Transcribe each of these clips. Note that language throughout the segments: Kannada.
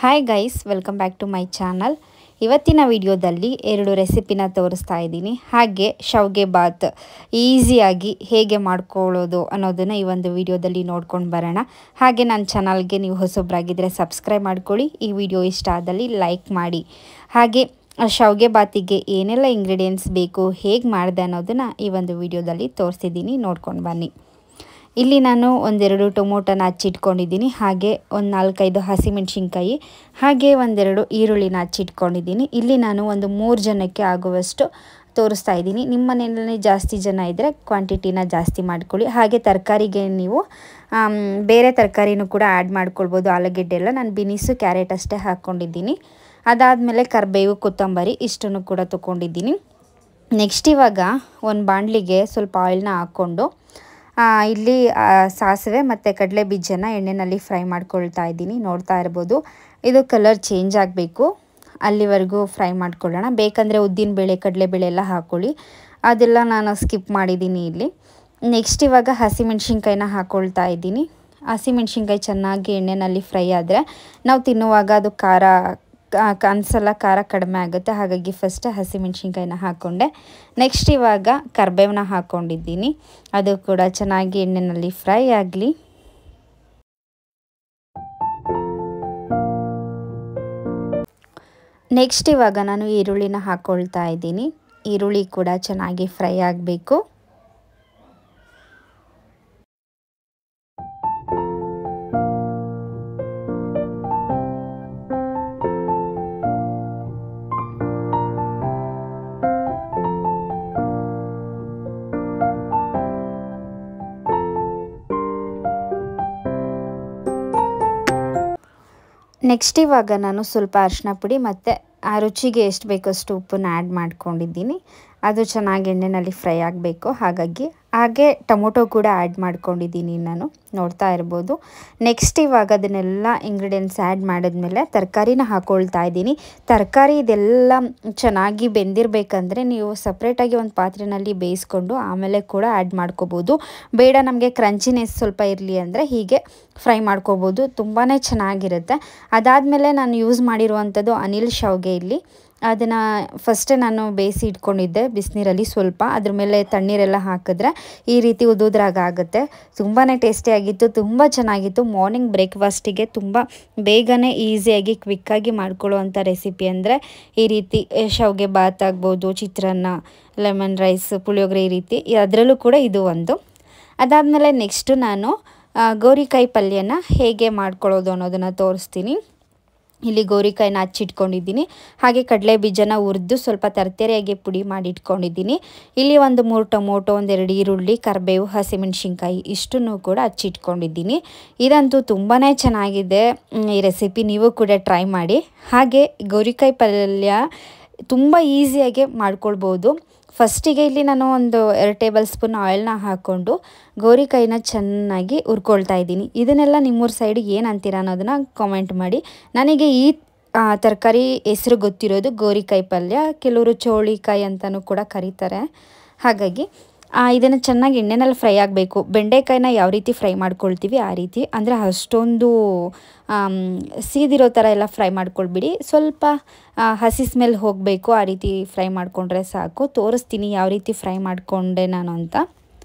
hi guys welcome back to my channel ಇವತ್ತಿನ ವಿಡಿಯೋದಲ್ಲಿ ಎರಡು ರೆಸಿಪಿನ ತೋರಿಸ್ತಾ ಇದ್ದೀನಿ ಹಾಗೆ ಶಾವ್ಗೆ ಬಾತ್ ಈಸಿಯಾಗಿ ಹೇಗೆ ಮಾಡ್ಕೊಳ್ಳೋದು ಅನ್ನೋದನ್ನು ಈ ಒಂದು ವಿಡಿಯೋದಲ್ಲಿ ನೋಡ್ಕೊಂಡು ಬರೋಣ ಹಾಗೆ ನನ್ನ ಚಾನಲ್ಗೆ ನೀವು ಹೊಸೊಬ್ಬರಾಗಿದ್ದರೆ ಸಬ್ಸ್ಕ್ರೈಬ್ ಮಾಡ್ಕೊಳ್ಳಿ ಈ ವಿಡಿಯೋ ಇಷ್ಟ ಆದಲ್ಲಿ ಲೈಕ್ ಮಾಡಿ ಹಾಗೆ ಆ ಶಾವ್ಗೆ ಬಾತಿಗೆ ಏನೆಲ್ಲ ಇಂಗ್ರೀಡಿಯೆಂಟ್ಸ್ ಬೇಕು ಹೇಗೆ ಮಾಡಿದೆ ಅನ್ನೋದನ್ನು ಈ ಒಂದು ವಿಡಿಯೋದಲ್ಲಿ ತೋರಿಸಿದ್ದೀನಿ ನೋಡ್ಕೊಂಡು ಬನ್ನಿ ಇಲ್ಲಿ ನಾನು ಒಂದೆರಡು ಟೊಮೊಟೊನ ಹಚ್ಚಿಟ್ಕೊಂಡಿದ್ದೀನಿ ಹಾಗೆ ಒಂದು ನಾಲ್ಕೈದು ಹಸಿಮೆಣ್ಸಿನ್ಕಾಯಿ ಹಾಗೆ ಒಂದೆರಡು ಈರುಳ್ಳಿನ ಹಚ್ಚಿಟ್ಕೊಂಡಿದ್ದೀನಿ ಇಲ್ಲಿ ನಾನು ಒಂದು ಮೂರು ಜನಕ್ಕೆ ಆಗುವಷ್ಟು ತೋರಿಸ್ತಾ ಇದ್ದೀನಿ ನಿಮ್ಮ ಮನೆಯಲ್ಲಿ ಜಾಸ್ತಿ ಜನ ಇದ್ದರೆ ಕ್ವಾಂಟಿಟಿನ ಜಾಸ್ತಿ ಮಾಡ್ಕೊಳ್ಳಿ ಹಾಗೆ ತರಕಾರಿಗೆ ನೀವು ಆಮ್, ಬೇರೆ ತರಕಾರಿನೂ ಕೂಡ ಆ್ಯಡ್ ಮಾಡ್ಕೊಳ್ಬೋದು ಆಲೂಗೆಡ್ಡೆ ಎಲ್ಲ ನಾನು ಬಿನಿಸು ಕ್ಯಾರೆಟ್ ಅಷ್ಟೇ ಹಾಕ್ಕೊಂಡಿದ್ದೀನಿ ಅದಾದಮೇಲೆ ಕರಿಬೇವು ಕೊತ್ತಂಬರಿ ಇಷ್ಟನ್ನು ಕೂಡ ತೊಗೊಂಡಿದ್ದೀನಿ ನೆಕ್ಸ್ಟ್ ಇವಾಗ ಒಂದು ಬಾಣಲಿಗೆ ಸ್ವಲ್ಪ ಆಯಿಲ್ನ ಹಾಕ್ಕೊಂಡು ಆ, ಇಲ್ಲಿ ಆ, ಸಾಸಿವೆ ಮತ್ತು ಕಡಲೆ ಬೀಜನ ಎಣ್ಣೆಯಲ್ಲಿ ಫ್ರೈ ಮಾಡ್ಕೊಳ್ತಾ ಇದ್ದೀನಿ ನೋಡ್ತಾ ಇರ್ಬೋದು ಇದು ಕಲರ್ ಚೇಂಜ್ ಆಗಬೇಕು ಅಲ್ಲಿವರೆಗೂ ಫ್ರೈ ಮಾಡ್ಕೊಳ್ಳೋಣ ಬೇಕಂದರೆ ಉದ್ದಿನಬೇಳೆ ಕಡಲೆಬೇಳೆ ಎಲ್ಲ ಹಾಕ್ಕೊಳ್ಳಿ ಅದೆಲ್ಲ ನಾನು ಸ್ಕಿಪ್ ಮಾಡಿದ್ದೀನಿ ಇಲ್ಲಿ ನೆಕ್ಸ್ಟ್ ಇವಾಗ ಹಸಿಮೆಣ್ಸಿನ್ಕಾಯಿನ ಹಾಕ್ಕೊಳ್ತಾ ಇದ್ದೀನಿ ಹಸಿಮೆಣ್ಸಿನ್ಕಾಯಿ ಚೆನ್ನಾಗಿ ಎಣ್ಣೆಯಲ್ಲಿ ಫ್ರೈ ಆದರೆ ನಾವು ತಿನ್ನುವಾಗ ಅದು ಖಾರ ಕ- ಅನ್ಸಲ್ಲ ಖಾರ ಕಡಿಮೆ ಆಗುತ್ತೆ ಹಾಗಾಗಿ ಫಸ್ಟ್ ಹಸಿಮೆಣ್ಸಿನ್ಕಾಯಿನ ಹಾಕ್ಕೊಂಡೆ ನೆಕ್ಸ್ಟ್ ಇವಾಗ ಕರ್ಬೇವನ್ನ ಹಾಕ್ಕೊಂಡಿದ್ದೀನಿ ಅದು ಕೂಡ ಚೆನ್ನಾಗಿ ಎಣ್ಣೆಯಲ್ಲಿ ಫ್ರೈ ಆಗಲಿ ನೆಕ್ಸ್ಟ್ ಇವಾಗ ನಾನು ಈರುಳ್ಳಿನ ಹಾಕ್ಕೊಳ್ತಾ ಇದ್ದೀನಿ ಈರುಳ್ಳಿ ಕೂಡ ಚೆನ್ನಾಗಿ ಫ್ರೈ ಆಗಬೇಕು ನೆಕ್ಸ್ಟ್ ಇವಾಗ ನಾನು ಸ್ವಲ್ಪ ಅರಿಶಿನ ಪುಡಿ ಮತ್ತು ಆ ರುಚಿಗೆ ಎಷ್ಟು ಬೇಕಷ್ಟು ಉಪ್ಪನ್ನ ಆ್ಯಡ್ ಮಾಡ್ಕೊಂಡಿದ್ದೀನಿ ಅದು ಚೆನ್ನಾಗಿ ಎಣ್ಣೆಯಲ್ಲಿ ಫ್ರೈ ಆಗಬೇಕು ಹಾಗಾಗಿ ಹಾಗೆ ಟೊಮೊಟೊ ಕೂಡ ಆ್ಯಡ್ ಮಾಡ್ಕೊಂಡಿದ್ದೀನಿ ನಾನು ನೋಡ್ತಾ ಇರ್ಬೋದು ನೆಕ್ಸ್ಟ್ ಇವಾಗ ಅದನ್ನೆಲ್ಲ ಇಂಗ್ರೀಡಿಯೆಂಟ್ಸ್ ಆ್ಯಡ್ ಮಾಡಿದ್ಮೇಲೆ ತರಕಾರಿನ ಹಾಕ್ಕೊಳ್ತಾ ಇದ್ದೀನಿ ತರಕಾರಿ ಇದೆಲ್ಲ ಚೆನ್ನಾಗಿ ಬೆಂದಿರಬೇಕಂದ್ರೆ ನೀವು ಸಪ್ರೇಟಾಗಿ ಒಂದು ಪಾತ್ರೆಯಲ್ಲಿ ಬೇಯಿಸ್ಕೊಂಡು ಆಮೇಲೆ ಕೂಡ ಆ್ಯಡ್ ಮಾಡ್ಕೋಬೋದು ಬೇಡ ನಮಗೆ ಕ್ರಂಚಿನೆಸ್ ಸ್ವಲ್ಪ ಇರಲಿ ಅಂದರೆ ಹೀಗೆ ಫ್ರೈ ಮಾಡ್ಕೋಬೋದು ತುಂಬಾ ಚೆನ್ನಾಗಿರುತ್ತೆ ಅದಾದಮೇಲೆ ನಾನು ಯೂಸ್ ಮಾಡಿರುವಂಥದ್ದು ಅನಿಲ್ ಶಾವ್ಗೆ ಇಲ್ಲಿ ಅದನ್ನು ಫಸ್ಟೇ ನಾನು ಬೇಯಿಸಿ ಇಟ್ಕೊಂಡಿದ್ದೆ ಬಿಸಿನೀರಲ್ಲಿ ಸ್ವಲ್ಪ ಅದ್ರ ಮೇಲೆ ತಣ್ಣೀರೆಲ್ಲ ಹಾಕಿದ್ರೆ ಈ ರೀತಿ ಉದುದ್ರಾಗ ಆಗುತ್ತೆ ತುಂಬಾ ಟೇಸ್ಟಿಯಾಗಿತ್ತು ತುಂಬ ಚೆನ್ನಾಗಿತ್ತು ಮಾರ್ನಿಂಗ್ ಬ್ರೇಕ್ಫಾಸ್ಟಿಗೆ ತುಂಬ ಬೇಗನೆ ಈಸಿಯಾಗಿ ಕ್ವಿಕ್ಕಾಗಿ ಮಾಡ್ಕೊಳ್ಳುವಂಥ ರೆಸಿಪಿ ಅಂದರೆ ಈ ರೀತಿ ಎ, ಶಾವ್ಗೆ ಬಾತ್ ಆಗ್ಬೋದು ಚಿತ್ರಾನ್ನ ಲೆಮನ್ ರೈಸ್ ಪುಳಿಯೋಗರೆ ಈ ರೀತಿ ಅದರಲ್ಲೂ ಕೂಡ ಇದು ಒಂದು ಅದಾದಮೇಲೆ ನೆಕ್ಸ್ಟು ನಾನು ಆ, ಗೋರಿಕಾಯಿ ಪಲ್ಯನ ಹೇಗೆ ಮಾಡ್ಕೊಳ್ಳೋದು ಅನ್ನೋದನ್ನು ತೋರಿಸ್ತೀನಿ ಇಲ್ಲಿ ಗೋರಿಕಾಯಿನ ಹಚ್ಚಿಟ್ಕೊಂಡಿದ್ದೀನಿ ಹಾಗೆ ಕಡಲೆ ಬೀಜನ ಹುರಿದು ಸ್ವಲ್ಪ ತರತರಿಯಾಗಿ ಪುಡಿ ಮಾಡಿ ಇಟ್ಕೊಂಡಿದ್ದೀನಿ ಇಲ್ಲಿ ಒಂದು ಮೂರು ಟೊಮೊಟೊ ಒಂದೆರಡು ಈರುಳ್ಳಿ ಕರಿಬೇವು ಹಸಿಮೆಣ್ಸಿನ್ಕಾಯಿ ಇಷ್ಟನ್ನು ಕೂಡ ಹಚ್ಚಿಟ್ಕೊಂಡಿದ್ದೀನಿ ಇದಂತೂ ತುಂಬಾ ಚೆನ್ನಾಗಿದೆ ಮ್, ಈ ರೆಸಿಪಿ ನೀವು ಕೂಡ ಟ್ರೈ ಮಾಡಿ ಹಾಗೆ ಗೋರಿಕಾಯಿ ಪಲ್ಯ ತುಂಬ ಈಸಿಯಾಗಿ ಮಾಡ್ಕೊಳ್ಬೋದು ಫಸ್ಟಿಗೆ ಇಲ್ಲಿ ನಾನು ಒಂದು ಎರಡು ಟೇಬಲ್ ಸ್ಪೂನ್ ಆಯಿಲ್ನ ಹಾಕ್ಕೊಂಡು ಗೋರಿಕಾಯಿನ ಚೆನ್ನಾಗಿ ಹುರ್ಕೊಳ್ತಾ ಇದ್ದೀನಿ ಇದನ್ನೆಲ್ಲ ನಿಮ್ಮೂರ ಸೈಡ್ ಏನು ಅಂತೀರ ಅನ್ನೋದನ್ನ ಕಾಮೆಂಟ್ ಮಾಡಿ ನನಗೆ ಈ ತರಕಾರಿ ಹೆಸರು ಗೊತ್ತಿರೋದು ಗೋರಿಕಾಯಿ ಪಲ್ಯ ಕೆಲವರು ಚೋಳಿಕಾಯಿ ಅಂತಲೂ ಕೂಡ ಕರೀತಾರೆ ಹಾಗಾಗಿ ಇದನ್ನು ಚೆನ್ನಾಗಿ ಎಣ್ಣೆನಲ್ಲಿ ಫ್ರೈ ಆಗಬೇಕು ಬೆಂಡೆಕಾಯಿನ ಯಾವ ರೀತಿ ಫ್ರೈ ಮಾಡ್ಕೊಳ್ತೀವಿ ಆ ರೀತಿ ಅಂದರೆ ಅಷ್ಟೊಂದು ಆಮ್, ಸೀದಿರೋ ಥರ ಎಲ್ಲ ಫ್ರೈ ಮಾಡ್ಕೊಳ್ಬಿಡಿ ಸ್ವಲ್ಪ ಆ, ಹಸಿ ಸ್ಮೆಲ್ ಹೋಗಬೇಕು ಆ ರೀತಿ ಫ್ರೈ ಮಾಡಿಕೊಂಡ್ರೆ ಸಾಕು ತೋರಿಸ್ತೀನಿ ಯಾವ ರೀತಿ ಫ್ರೈ ಮಾಡಿಕೊಂಡೆ ನಾನು ಅಂತ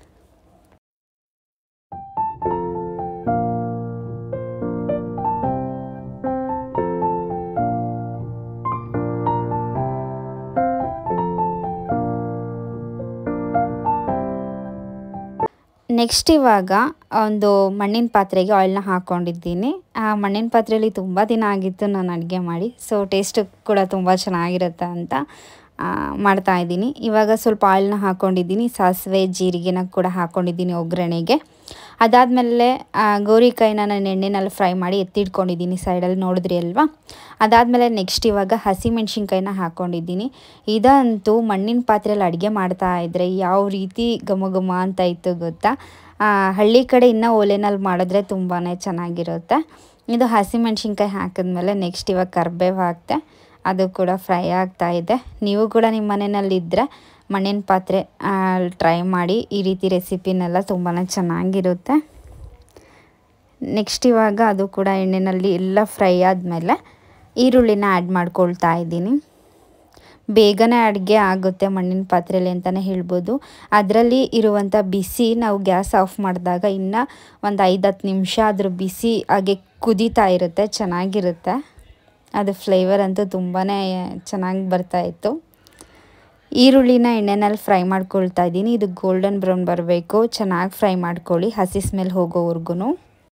ನೆಕ್ಸ್ಟ್ ಇವಾಗ ಒಂದು ಮಣ್ಣಿನ ಪಾತ್ರೆಗೆ ಆಯಿಲ್ನ ಹಾಕ್ಕೊಂಡಿದ್ದೀನಿ ಆ ಮಣ್ಣಿನ ಪಾತ್ರೆಯಲ್ಲಿ ತುಂಬ ದಿನ ಆಗಿತ್ತು ನಾನು ಅಡುಗೆ ಮಾಡಿ ಸೊ ಟೇಸ್ಟು ಕೂಡ ತುಂಬ ಚೆನ್ನಾಗಿರುತ್ತೆ ಅಂತ ಆ, ಮಾಡ್ತಾ ಇದ್ದೀನಿ ಇವಾಗ ಸ್ವಲ್ಪ ಆಯಿಲ್ನ ಹಾಕ್ಕೊಂಡಿದ್ದೀನಿ ಸಾಸಿವೆ ಜೀರಿಗೆನ ಕೂಡ ಹಾಕ್ಕೊಂಡಿದ್ದೀನಿ ಒಗ್ಗರಣೆಗೆ ಅದಾದಮೇಲೆ ಗೋರಿಕಾಯಿನ ನಾನು ಎಣ್ಣೆನಲ್ಲಿ ಫ್ರೈ ಮಾಡಿ ಎತ್ತಿಟ್ಕೊಂಡಿದ್ದೀನಿ ಸೈಡಲ್ಲಿ ನೋಡಿದ್ರಿ ಅಲ್ವಾ ಅದಾದಮೇಲೆ ನೆಕ್ಸ್ಟ್ ಇವಾಗ ಹಸಿಮೆಣ್ಸಿನ್ಕಾಯಿನ ಹಾಕ್ಕೊಂಡಿದ್ದೀನಿ ಇದಂತೂ ಮಣ್ಣಿನ ಪಾತ್ರೆಯಲ್ಲಿ ಅಡುಗೆ ಮಾಡ್ತಾ ಇದ್ದರೆ ಯಾವ ರೀತಿ ಘಮ ಘಮ ಅಂತ ಇತ್ತು ಗೊತ್ತಾ ಆ, ಹಳ್ಳಿ ಕಡೆ ಇನ್ನೂ ಒಲೆನಲ್ಲಿ ಮಾಡಿದ್ರೆ ತುಂಬಾ ಚೆನ್ನಾಗಿರುತ್ತೆ ಇದು ಹಸಿಮೆಣ್ಸಿನ್ಕಾಯಿ ಹಾಕಿದ್ಮೇಲೆ ನೆಕ್ಸ್ಟ್ ಇವಾಗ ಕರ್ಬೇವು ಹಾಕ್ತೆ ಅದು ಕೂಡ ಫ್ರೈ ಆಗ್ತಾ ಇದೆ ನೀವು ಕೂಡ ನಿಮ್ಮ ಮನೆಯಲ್ಲಿ ಇದ್ದರೆ ಮಣ್ಣಿನ ಪಾತ್ರೆ ಟ್ರೈ ಮಾಡಿ ಈ ರೀತಿ ರೆಸಿಪಿನೆಲ್ಲ ತುಂಬಾ ಚೆನ್ನಾಗಿರುತ್ತೆ ನೆಕ್ಸ್ಟ್ ಇವಾಗ ಅದು ಕೂಡ ಎಣ್ಣೆಯಲ್ಲಿ ಎಲ್ಲ ಫ್ರೈ ಆದಮೇಲೆ ಈರುಳ್ಳಿನ ಆ್ಯಡ್ ಮಾಡ್ಕೊಳ್ತಾ ಇದ್ದೀನಿ ಬೇಗನೆ ಅಡುಗೆ ಆಗುತ್ತೆ ಮಣ್ಣಿನ ಪಾತ್ರೆಯಲ್ಲಿ ಅಂತಲೇ ಹೇಳ್ಬೋದು ಅದರಲ್ಲಿ ಇರುವಂಥ ಬಿಸಿ ನಾವು ಗ್ಯಾಸ್ ಆಫ್ ಮಾಡಿದಾಗ ಇನ್ನು ಒಂದು ಐದು ಹತ್ತು ನಿಮಿಷ ಅದ್ರ ಬಿಸಿ ಹಾಗೆ ಕುದೀತಾ ಇರುತ್ತೆ ಚೆನ್ನಾಗಿರುತ್ತೆ ಅದು ಫ್ಲೇವರ್ ಅಂತೂ ತುಂಬಾ ಚೆನ್ನಾಗಿ ಬರ್ತಾಯಿತ್ತು ಈರುಳ್ಳಿನ ಎಣ್ಣೆನಲ್ಲಿ ಫ್ರೈ ಮಾಡ್ಕೊಳ್ತಾ ಇದ್ದೀನಿ ಇದು ಗೋಲ್ಡನ್ ಬ್ರೌನ್ ಬರಬೇಕು ಚೆನ್ನಾಗಿ ಫ್ರೈ ಮಾಡ್ಕೊಳ್ಳಿ ಹಸಿ ಸ್ಮೆಲ್ ಹೋಗೋವರೆಗೂ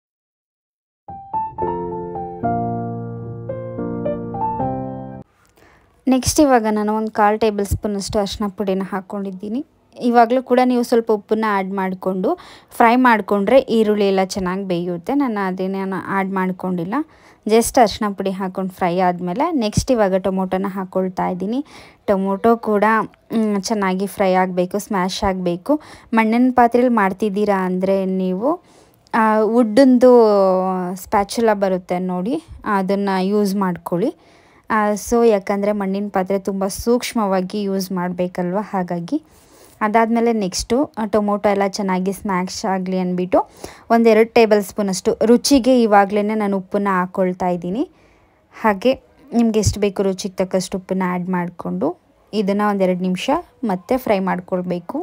ನೆಕ್ಸ್ಟ್ ಇವಾಗ ನಾನು ಒಂದು ಕಾಲು ಟೇಬಲ್ ಸ್ಪೂನಷ್ಟು ಅರಿಶಿನ ಪುಡಿನ ಹಾಕ್ಕೊಂಡಿದ್ದೀನಿ ಇವಾಗಲೂ ಕೂಡ ನೀವು ಸ್ವಲ್ಪ ಉಪ್ಪನ್ನ ಆ್ಯಡ್ ಮಾಡಿಕೊಂಡು ಫ್ರೈ ಮಾಡಿಕೊಂಡ್ರೆ ಈರುಳ್ಳಿ ಎಲ್ಲ ಚೆನ್ನಾಗಿ ಬೇಯುತ್ತೆ ನಾನು ಅದೇನೇನು ಆ್ಯಡ್ ಮಾಡ್ಕೊಂಡಿಲ್ಲ ಜಸ್ಟ್ ಅರಿಶಿನ ಪುಡಿ ಹಾಕ್ಕೊಂಡು ಫ್ರೈ ಆದಮೇಲೆ ನೆಕ್ಸ್ಟ್ ಇವಾಗ ಟೊಮೊಟೊನ ಹಾಕ್ಕೊಳ್ತಾ ಇದ್ದೀನಿ ಟೊಮೊಟೊ ಕೂಡ ಚೆನ್ನಾಗಿ ಫ್ರೈ ಆಗಬೇಕು ಸ್ಮ್ಯಾಶ್ ಆಗಬೇಕು ಮಣ್ಣಿನ ಪಾತ್ರೆಯಲ್ಲಿ ಮಾಡ್ತಿದ್ದೀರಾ ಅಂದರೆ ನೀವು ವುಡ್ಡಂದು ಸ್ಪ್ಯಾಚುಲ ಬರುತ್ತೆ ನೋಡಿ ಅದನ್ನು ಯೂಸ್ ಮಾಡ್ಕೊಳ್ಳಿ ಸೊ ಯಾಕಂದರೆ ಮಣ್ಣಿನ ಪಾತ್ರೆ ತುಂಬ ಸೂಕ್ಷ್ಮವಾಗಿ ಯೂಸ್ ಮಾಡಬೇಕಲ್ವ ಹಾಗಾಗಿ ಅದಾದಮೇಲೆ ನೆಕ್ಸ್ಟು ಟೊಮೊಟೊ ಎಲ್ಲ ಚೆನ್ನಾಗಿ ಸ್ಮ್ಯಾಶ್ ಆಗಲಿ ಅಂದ್ಬಿಟ್ಟು ಒಂದೆರಡು ಟೇಬಲ್ ಸ್ಪೂನಷ್ಟು ರುಚಿಗೆ ಇವಾಗಲೇ ನಾನು ಉಪ್ಪನ್ನ ಹಾಕ್ಕೊಳ್ತಾ ಇದ್ದೀನಿ ಹಾಗೆ ನಿಮ್ಗೆ ಎಷ್ಟು ಬೇಕು ರುಚಿಗೆ ತಕ್ಕಷ್ಟು ಉಪ್ಪನ್ನ ಆ್ಯಡ್ ಮಾಡಿಕೊಂಡು ಇದನ್ನು ಒಂದೆರಡು ನಿಮಿಷ ಮತ್ತೆ ಫ್ರೈ ಮಾಡ್ಕೊಳ್ಬೇಕು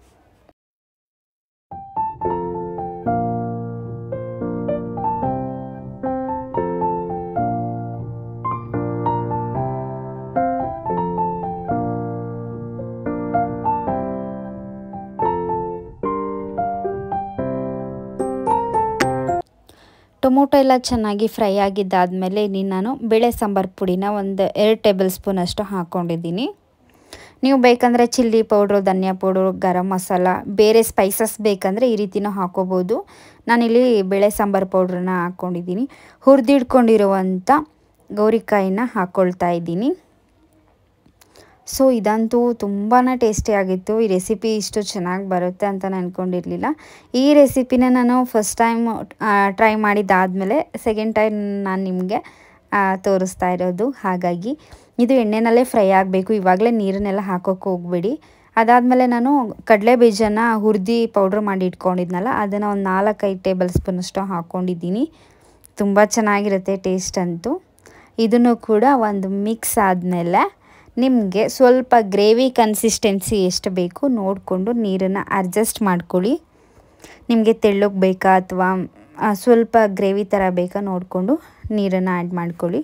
ಟೊಮೊಟೊ ಎಲ್ಲ ಚೆನ್ನಾಗಿ ಫ್ರೈ ಆಗಿದ್ದಾದಮೇಲೆ ಇನ್ನು ನಾನು ಬೇಳೆ ಸಾಂಬಾರು ಪುಡಿನ ಒಂದು ಎರಡು ಟೇಬಲ್ ಸ್ಪೂನಷ್ಟು ಹಾಕ್ಕೊಂಡಿದ್ದೀನಿ ನೀವು ಬೇಕಂದರೆ ಚಿಲ್ಲಿ ಪೌಡ್ರು ಧನಿಯಾ ಪೌಡ್ರು ಗರಂ ಮಸಾಲ ಬೇರೆ ಸ್ಪೈಸಸ್ ಬೇಕಂದರೆ ಈ ರೀತಿನೂ ಹಾಕೋಬೋದು ನಾನಿಲ್ಲಿ ಬೇಳೆ ಸಾಂಬಾರು ಪೌಡ್ರನ್ನ ಹಾಕ್ಕೊಂಡಿದ್ದೀನಿ ಹುರಿದಿಡ್ಕೊಂಡಿರುವಂಥ ಗೌರಿಕಾಯಿನ ಹಾಕ್ಕೊಳ್ತಾ ಇದ್ದೀನಿ ಸೊ ಇದಂತೂ ತುಂಬಾ ಟೇಸ್ಟಿಯಾಗಿತ್ತು ಈ ರೆಸಿಪಿ ಇಷ್ಟು ಚೆನ್ನಾಗಿ ಬರುತ್ತೆ ಅಂತ ನಾನು ಅಂದ್ಕೊಂಡಿರಲಿಲ್ಲ ಈ ರೆಸಿಪಿನ ನಾನು ಫಸ್ಟ್ ಟೈಮ್ ಟ್ರೈ ಮಾಡಿದ್ದಾದಮೇಲೆ ಸೆಕೆಂಡ್ ಟೈಮ್ ನಾನು ನಿಮಗೆ ತೋರಿಸ್ತಾ ಇರೋದು ಹಾಗಾಗಿ ಇದು ಎಣ್ಣೆನಲ್ಲೇ ಫ್ರೈ ಆಗಬೇಕು ಇವಾಗಲೇ ನೀರನ್ನೆಲ್ಲ ಹಾಕೋಕ್ಕೆ ಹೋಗಬೇಡಿ ಅದಾದಮೇಲೆ ನಾನು ಕಡಲೆ ಬೀಜನ ಹುರಿದು ಪೌಡ್ರ್ ಮಾಡಿ ಇಟ್ಕೊಂಡಿದ್ನಲ್ಲ ಅದನ್ನು ಒಂದು ನಾಲ್ಕೈದು ಟೇಬಲ್ ಸ್ಪೂನಷ್ಟು ಹಾಕ್ಕೊಂಡಿದ್ದೀನಿ ತುಂಬ ಚೆನ್ನಾಗಿರುತ್ತೆ ಟೇಸ್ಟ್ ಅಂತೂ ಇದನ್ನು ಕೂಡ ಒಂದು ಮಿಕ್ಸ್ ಆದಮೇಲೆ ನಿಮಗೆ ಸ್ವಲ್ಪ ಗ್ರೇವಿ ಕನ್ಸಿಸ್ಟೆನ್ಸಿ ಎಷ್ಟು ಬೇಕು ನೋಡಿಕೊಂಡು ನೀರನ್ನು ಅಡ್ಜಸ್ಟ್ ಮಾಡ್ಕೊಳ್ಳಿ ನಿಮಗೆ ತೆಳ್ಳಗೆ ಬೇಕಾ ಅಥವಾ ಸ್ವಲ್ಪ ಗ್ರೇವಿ ಥರ ಬೇಕಾ ನೋಡಿಕೊಂಡು ನೀರನ್ನು ಆ್ಯಡ್ ಮಾಡ್ಕೊಳ್ಳಿ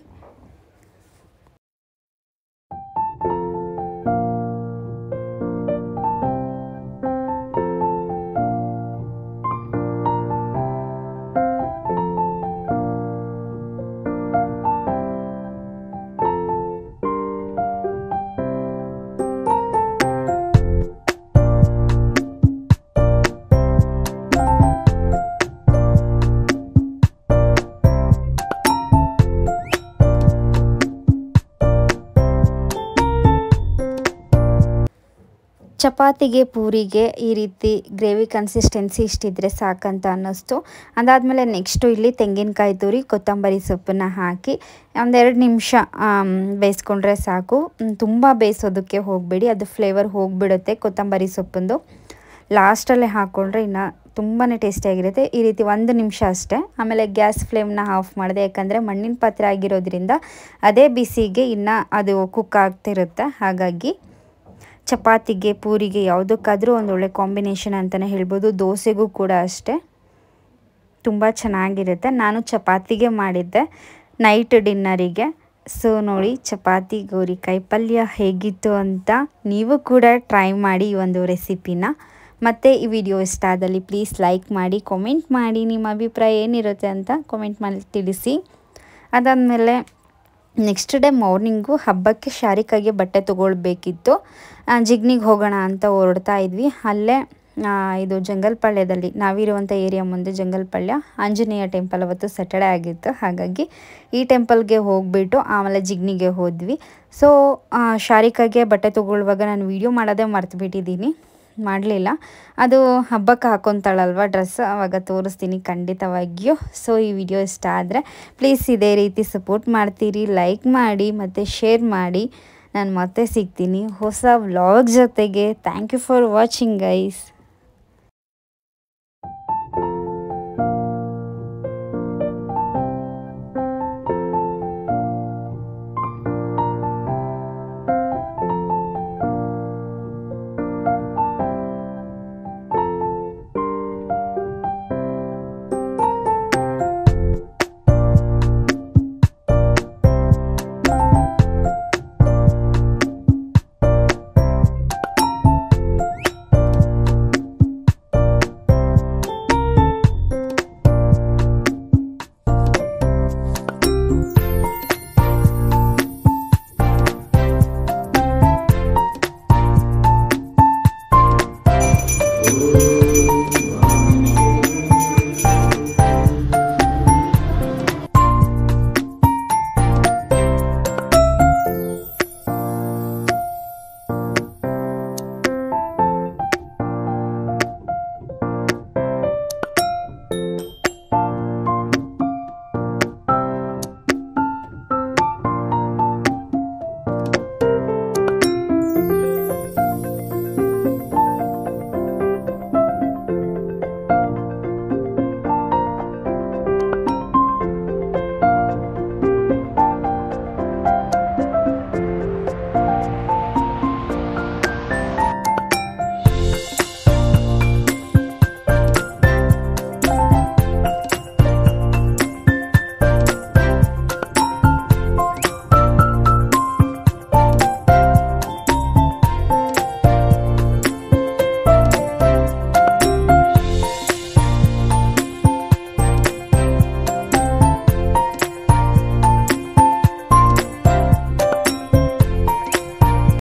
ಚಪಾತಿಗೆ ಪೂರಿಗೆ ಈ ರೀತಿ ಗ್ರೇವಿ ಕನ್ಸಿಸ್ಟೆನ್ಸಿ ಇಷ್ಟಿದ್ರೆ ಸಾಕಂತ ಅನ್ನಿಸ್ತು ಅದಾದಮೇಲೆ ನೆಕ್ಸ್ಟು ಇಲ್ಲಿ ತೆಂಗಿನಕಾಯಿ ತುರಿ ಕೊತ್ತಂಬರಿ ಸೊಪ್ಪನ್ನು ಹಾಕಿ ಒಂದೆರಡು ನಿಮಿಷ ಬೇಯಿಸ್ಕೊಂಡ್ರೆ ಸಾಕು ತುಂಬ ಬೇಯಿಸೋದಕ್ಕೆ ಹೋಗಬೇಡಿ ಅದು ಫ್ಲೇವರ್ ಹೋಗಿಬಿಡುತ್ತೆ ಕೊತ್ತಂಬರಿ ಸೊಪ್ಪಂದು ಲಾಸ್ಟಲ್ಲೇ ಹಾಕ್ಕೊಂಡ್ರೆ ಇನ್ನು ತುಂಬಾ ಟೇಸ್ಟಿಯಾಗಿರುತ್ತೆ ಈ ರೀತಿ ಒಂದು ನಿಮಿಷ ಅಷ್ಟೇ ಆಮೇಲೆ ಗ್ಯಾಸ್ ಫ್ಲೇಮ್ನ ಆಫ್ ಮಾಡಿದೆ ಯಾಕಂದರೆ ಮಣ್ಣಿನ ಪಾತ್ರೆ ಆಗಿರೋದ್ರಿಂದ ಅದೇ ಬಿಸಿಗೆ ಇನ್ನು ಅದು ಕುಕ್ ಆಗ್ತಿರುತ್ತೆ ಹಾಗಾಗಿ ಚಪಾತಿಗೆ ಪೂರಿಗೆ ಯಾವುದಕ್ಕಾದರೂ ಒಂದು ಒಳ್ಳೆ ಕಾಂಬಿನೇಷನ್ ಅಂತಲೇ ಹೇಳ್ಬೋದು ದೋಸೆಗೂ ಕೂಡ ಅಷ್ಟೇ ತುಂಬ ಚೆನ್ನಾಗಿರುತ್ತೆ ನಾನು ಚಪಾತಿಗೆ ಮಾಡಿದ್ದೆ ನೈಟ್ ಡಿನ್ನರಿಗೆ ಸೊ ನೋಡಿ ಚಪಾತಿ ಗೋರಿಕಾಯಿ ಪಲ್ಯ ಹೇಗಿತ್ತು ಅಂತ ನೀವು ಕೂಡ ಟ್ರೈ ಮಾಡಿ ಈ ಒಂದು ರೆಸಿಪಿನ ಮತ್ತು ಈ ವಿಡಿಯೋ ಇಷ್ಟ ಆದಲ್ಲಿ ಪ್ಲೀಸ್ ಲೈಕ್ ಮಾಡಿ ಕಾಮೆಂಟ್ ಮಾಡಿ ನಿಮ್ಮ ಅಭಿಪ್ರಾಯ ಏನಿರುತ್ತೆ ಅಂತ ಕಾಮೆಂಟ್ ಮಾಡಿ ತಿಳಿಸಿ ಅದಾದಮೇಲೆ ನೆಕ್ಸ್ಟ್ ಡೇ ಮಾರ್ನಿಂಗು ಹಬ್ಬಕ್ಕೆ ಶಾರಿಕಾಗೆ ಬಟ್ಟೆ ತೊಗೊಳ್ಬೇಕಿತ್ತು ಜಿಗ್ನಿಗೆ ಹೋಗೋಣ ಅಂತ ಹೊರಡ್ತಾ ಇದ್ವಿ ಅಲ್ಲೇ ಇದು ಜಂಗಲ್ಪಾಳ್ಯದಲ್ಲಿ ನಾವಿರುವಂಥ ಏರಿಯಾ ಮುಂದೆ ಜಂಗಲ್ಪಾಳ್ಯ ಆಂಜನೇಯ ಟೆಂಪಲ್ ಅವತ್ತು ಸ್ಯಾಟರ್ಡೆ ಆಗಿತ್ತು ಹಾಗಾಗಿ ಈ ಟೆಂಪಲ್ಗೆ ಹೋಗಿಬಿಟ್ಟು ಆಮೇಲೆ ಜಿಗ್ನಿಗೆ ಹೋದ್ವಿ ಸೊ ಶಾರಿಕಾಗೆ ಬಟ್ಟೆ ತೊಗೊಳ್ಳುವಾಗ ನಾನು ವೀಡಿಯೋ ಮಾಡೋದೇ ಮರ್ತುಬಿಟ್ಟಿದ್ದೀನಿ ಮಾಡಲಿಲ್ಲ ಅದು ಹಬ್ಬಕ್ಕೆ ಹಾಕೊತಾಳಲ್ವ ಡ್ರೆಸ್ ಆವಾಗ ತೋರಿಸ್ತೀನಿ ಖಂಡಿತವಾಗಿಯೂ ಸೊ ಈ ವಿಡಿಯೋ ಇಷ್ಟ ಆದರೆ ಪ್ಲೀಸ್ ಇದೇ ರೀತಿ ಸಪೋರ್ಟ್ ಮಾಡ್ತೀರಿ ಲೈಕ್ ಮಾಡಿ ಮತ್ತು ಶೇರ್ ಮಾಡಿ ನಾನು ಮತ್ತೆ ಸಿಗ್ತೀನಿ ಹೊಸ ವ್ಲಾಗ್ ಜೊತೆಗೆ thank you for watching guys